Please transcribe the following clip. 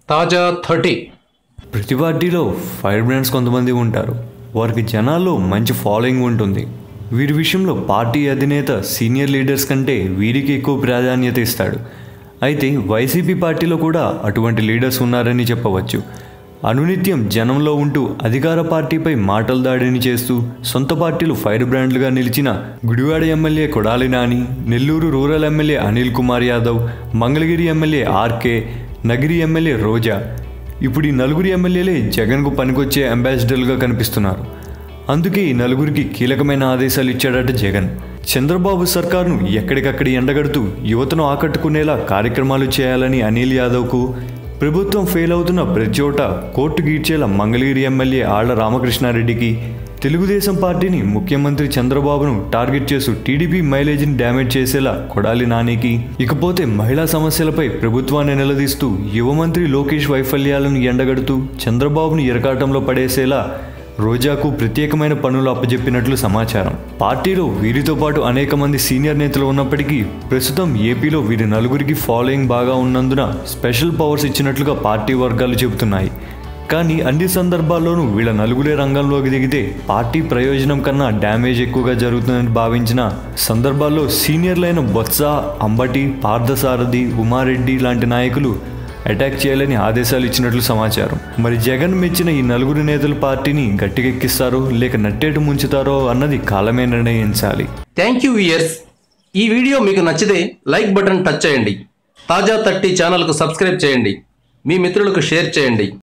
తాజా థర్టీ ప్రతి పార్టీలో ఫైర్ బ్రాండ్స్ కొంతమంది ఉంటారు వారికి జనాల్లో మంచి ఫాలోయింగ్ ఉంటుంది వీరి విషయంలో పార్టీ అధినేత సీనియర్ లీడర్స్ కంటే వీరికి ఎక్కువ ప్రాధాన్యత ఇస్తాడు అయితే వైసీపీ పార్టీలో కూడా అటువంటి లీడర్స్ ఉన్నారని చెప్పవచ్చు అనునిత్యం జనంలో ఉంటూ అధికార పార్టీపై మాటల దాడిని చేస్తూ సొంత పార్టీలు ఫైర్ బ్రాండ్లుగా నిలిచిన Gudivada MLA Kodali Nani Nellore rural MLA Anil Kumar Yadav Mangalagiri MLA RK Nagari MLA Roja ఇప్పుడు ఈ నలుగురు ఎమ్మెల్యేలే జగన్కు పనికొచ్చే అంబాసిడర్లుగా కనిపిస్తున్నారు అందుకే ఈ నలుగురికి కీలకమైన ఆదేశాలు ఇచ్చాడట జగన్ చంద్రబాబు సర్కార్ను ఎక్కడికక్కడ ఎండగడుతూ యువతను ఆకట్టుకునేలా కార్యక్రమాలు చేయాలని అనిల్ యాదవ్కు ప్రభుత్వం ఫెయిల్ అవుతున్న ప్రతి చోట కోర్టు గీడ్చేలా మంగళగిరి ఎమ్మెల్యే ఆళ్ల రామకృష్ణారెడ్డికి తెలుగుదేశం పార్టీని ముఖ్యమంత్రి చంద్రబాబును టార్గెట్ చేస్తూ టీడీపీ మైలేజీని డ్యామేజ్ చేసేలా కొడాలి నానికి ఇకపోతే మహిళా సమస్యలపై ప్రభుత్వాన్ని నిలదీస్తూ యువ మంత్రి లోకేష్ వైఫల్యాలను ఎండగడుతూ చంద్రబాబును ఇరకాటంలో పడేసేలా రోజాకు ప్రత్యేకమైన పనులు అప్పజెప్పినట్లు సమాచారం పార్టీలో వీరితో పాటు అనేక మంది సీనియర్ నేతలు ఉన్నప్పటికీ ప్రస్తుతం ఏపీలో వీరి నలుగురికి ఫాలోయింగ్ బాగా ఉన్నందున స్పెషల్ పవర్స్ ఇచ్చినట్లుగా పార్టీ వర్గాలు చెబుతున్నాయి కానీ అన్ని సందర్భాల్లోనూ వీళ్ళ నలుగురే రంగంలోకి దిగితే పార్టీ ప్రయోజనం కన్నా డ్యామేజ్ ఎక్కువగా జరుగుతుందని భావించిన సందర్భాల్లో సీనియర్లైన బొత్స అంబటి పార్థసారథి ఉమారెడ్డి లాంటి నాయకులు అటాక్ చేయాలని ఆదేశాలు ఇచ్చినట్లు సమాచారం మరి జగన్ మెచ్చిన ఈ నలుగురు నేతల పార్టీని గట్టికెక్కిస్తారో లేక నట్టేటు ముంచుతారో అన్నది కాలమే నిర్ణయించాలి థ్యాంక్ యూ ఇయర్స్ ఈ వీడియో మీకు నచ్చితే లైక్ బటన్ టచ్ చేయండి తాజా థర్టీ ఛానల్కు సబ్స్క్రైబ్ చేయండి మీ మిత్రులకు షేర్ చేయండి